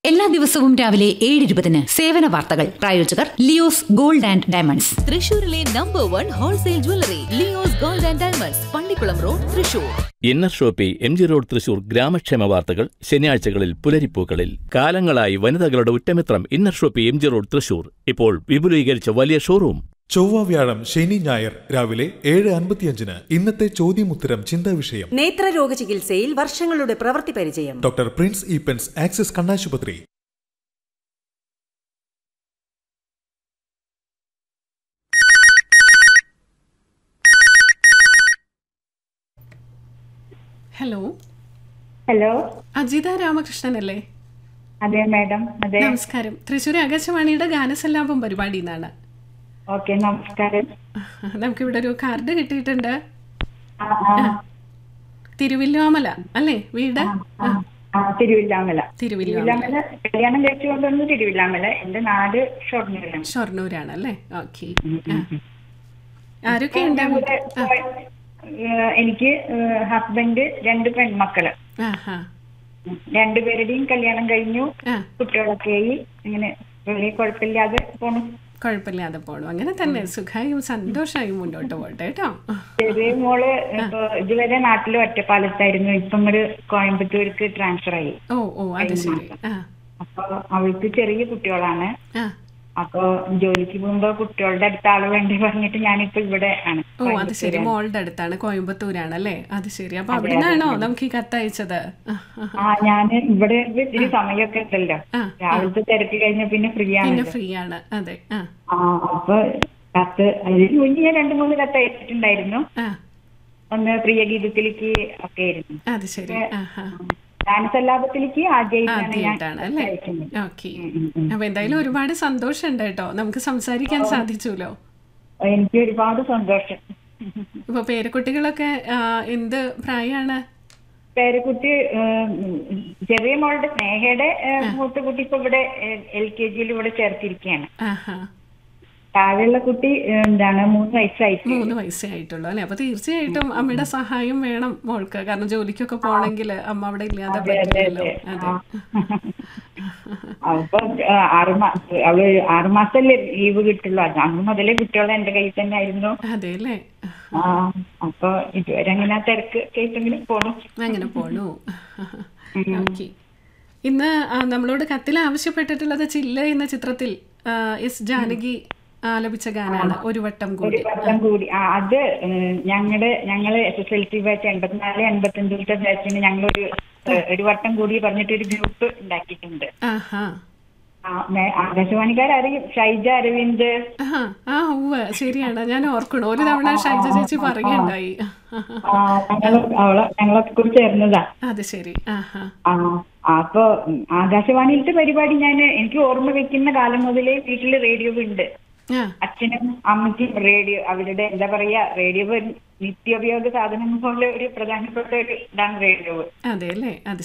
എല്ലാ ദിവസവും രാവിലെ ഏഴ് ഇരുപതിന് സേവന വാർത്തകൾ പ്രായോജകർ ലിയോസ് ഗോൾഡ് ആൻഡ് ഡയമണ്ട്സ് തൃശൂരിലെ number one wholesale jewellery Leo's gold and diamonds Pallikulam road Thrissur inner shoppe M G road Thrissur ഗ്രാമക്ഷേമ വാർത്തകൾ ശനിയാഴ്ചകളിൽ പുലരിപ്പൂക്കളിൽ കാലങ്ങളായി വനിതകളുടെ ഉറ്റമിത്രം inner shoppe M G road Thrissur ഇപ്പോൾ വിപുലീകരിച്ച വലിയ ഷോറൂം ചൊവ്വ വ്യാഴം ശനി ഞായർ രാവിലെ ഏഴ് അൻപത്തിയഞ്ചിന് ഇന്നത്തെ ചോദ്യമുത്തരം ചിന്താ വിഷയം നേത്രരോഗ ചികിത്സയിൽ വർഷങ്ങളുടെ പ്രവൃത്തി പരിചയം ഡോക്ടർ പ്രിൻസ് ഈപ്പൻസ് ആക്സിസ് കണ്ണാശുപത്രി ഹലോ ഹലോ അജിത രാമകൃഷ്ണൻ അല്ലേ അതെ മാഡം അതെ നമസ്കാരം തൃശ്ശൂർ ആകാശവാണിയുടെ ഗാനസല്ലാപം പരിപാടി എന്നാണ് ഓക്കെ നമസ്കാരം നമുക്കിവിടെ ഒരു കാർഡ് കിട്ടിയിട്ടുണ്ട് ആ, ആ, തിരുവില്ലോമല അല്ലേ വീട് ആ, ആ, തിരുവില്ലാമല തിരുവില്ലോമല തിരുവില്ലാമല കല്യാണം കഴിച്ചു കൊണ്ടുവന്ന് തിരുവില്ലാമല എന്റെ നാട് ഷൊർണൂരാണ് ഷൊർണൂരാണ് അല്ലേ ഓക്കെ ആരൊക്കെ ഉണ്ട് ഞങ്ങളുടെ, ഏഹ്, എനിക്ക് ഹസ്ബൻഡ് രണ്ട് പെൺമക്കള് ആ ഹാ രണ്ടുപേരുടെയും കല്യാണം കഴിഞ്ഞു ആ കുട്ടികളൊക്കെ ആയി ഇങ്ങനെ വലിയ കുഴപ്പമില്ലാതെ പോണു കുഴപ്പമില്ലാതെ പോണു അങ്ങനെ തന്നെ സുഖമായും സന്തോഷമായും മുന്നോട്ട് പോട്ടെ കേട്ടോ ചെറിയ മോള് ഇപ്പൊ ഇതുവരെ നാട്ടിൽ ഒറ്റപ്പാലത്തായിരുന്നു ഇപ്പൊ ഇങ്ങോട്ട് കോയമ്പത്തൂർക്ക് ട്രാൻസ്ഫർ ആയി ഓ ഓ അത് ശരി ആ അപ്പൊ അവൾക്ക് ചെറിയ കുട്ടികളാണ് ആ അപ്പൊ ജോലിക്ക് പോകുമ്പോ കുട്ടികളുടെ അടുത്ത ആള് വേണ്ടി പറഞ്ഞിട്ട് ഞാനിപ്പോ ഇവിടെ ആണ് ഓ അത് ശരി മോളുടെ അടുത്താണ് കോയമ്പത്തൂരാണ് അല്ലേ അത് ശരി അപ്പൊ അവിടെ നിന്നാണോ നമുക്ക് ഈ കത്തയച്ചത് ആ, ആ. ആ ഞാന് ഇവിടെ ഇത്തിരി സമയമൊക്കെ ഉണ്ടല്ലോ ആ, രാവിലത്തെ തിരക്ക് കഴിഞ്ഞ പിന്നെ ഫ്രീ പിന്നെ ആണ് ഫ്രീ ആണ് അതെ ആ ആ അപ്പൊ കത്ത് അതിന് മുന്നേ ഞാൻ രണ്ടു മൂന്ന് കത്ത് അയച്ചിട്ടുണ്ടായിരുന്നു ആ ഒന്ന് പ്രിയ ഗീതത്തിലേക്ക് ഒക്കെ ആയിരുന്നു അത് ശരി ആ ഹാ ഗാനസല്ലാപത്തിലേക്ക് ആദ്യമായിട്ടാണ് ഞാൻ ആദ്യമായിട്ടാണ് അല്ലേ അയക്കുന്നത് ഓക്കെ അപ്പൊ എന്തായാലും ഒരുപാട് സന്തോഷമുണ്ട് കേട്ടോ നമുക്ക് സംസാരിക്കാൻ സാധിച്ചുല്ലോ എനിക്ക് ഒരുപാട് സന്തോഷം ഇപ്പൊ പേരക്കുട്ടികളൊക്കെ ആ, എന്ത് പ്രായമാണ് പേരക്കുട്ടി ഏഹ്, ചെറിയ മോളുടെ സ്നേഹയുടെ ഏഹ്, മൂത്ത കുട്ടി ഇപ്പൊ ഇവിടെ എൽ കെ ജിയിൽ ഇവിടെ ചേർത്തിരിക്കുകയാണ് ആഹാ താഴെയുള്ള കുട്ടി ഏഹ്, എന്താണ് മൂന്ന് വയസ്സായിട്ട് മൂന്ന് വയസ്സേ ആയിട്ടുള്ളൂ അല്ലെ അപ്പൊ തീർച്ചയായിട്ടും അമ്മയുടെ സഹായം വേണം മോൾക്ക് കാരണം ജോലിക്കൊക്കെ പോണെങ്കിൽ അമ്മ അവിടെ ഇല്ലാതെ പറ്റില്ലല്ലോ അതെ അപ്പൊ ഏഹ്, ആറ് മാസം അവള് ആറ് മാസമല്ലേ ലീവ് കിട്ടുള്ളൂ അത് അന്ന് മുതലേ കുട്ടികളെ എന്റെ കയ്യിൽ തന്നെ ആയിരുന്നു അതെ അല്ലേ ആ അപ്പൊ ഇതുവരെ അങ്ങനെ ആ തിരക്ക് കേട്ടെങ്കിലും പോണു അങ്ങനെ പോണു ഓക്കെ ഇന്ന് ആ, നമ്മളോട് കത്തിൽ ആവശ്യപ്പെട്ടിട്ടുള്ളത് ചില്ല എന്ന ചിത്രത്തിൽ ആ, എസ് ജാനകി ആലപിച്ച ഗാനാണ് ഒരു വട്ടം ഒരു കൂടി വർഷം കൂടി ആ അത് ഏഹ്, ഞങ്ങളുടെ ഞങ്ങള് S S L C batch എൺപത്തിനാല് എൺപത്തഞ്ചിലത്തെ ബാച്ചിന് ഞങ്ങളൊരു ഏഹ്, ഒരു വട്ടം കൂടി പറഞ്ഞിട്ട് ഒരു ഗ്രൂപ്പ് ഉണ്ടാക്കിയിട്ടുണ്ട് ആഹാ ആ, മേ- ആകാശവാണിക്കാരറിയും ഷൈജ അരവിന്ദ് ആഹാ ആ ഉവ്വ് ശരിയാണ് ഞാൻ ഓർക്കണു ഒരു തവണ ഷൈജ ചേച്ചി പറയുകയുണ്ടായി ആ, ഞങ്ങള് അവളെ ഞങ്ങളൊക്കെ കൂടി ചേർന്നതാ അത് ശരി ആഹാ ആ അപ്പൊ ഉം, ആകാശവാണിയിലത്തെ പരിപാടി ഞാൻ എനിക്ക് ഓർമ്മ വെക്കുന്ന കാലം മുതലേ വീട്ടില് റേഡിയോ ഉണ്ട് ആ അച്ഛനും അമ്മയ്ക്കും റേഡിയോ അവരുടെ എന്താ പറയാ റേഡിയോ ഒരു നിത്യോപയോഗ സാധനം പോലെ ഒരു പ്രധാനപ്പെട്ട ഒരു ഇതാണ് റേഡിയോ അതെ അല്ലേ അത്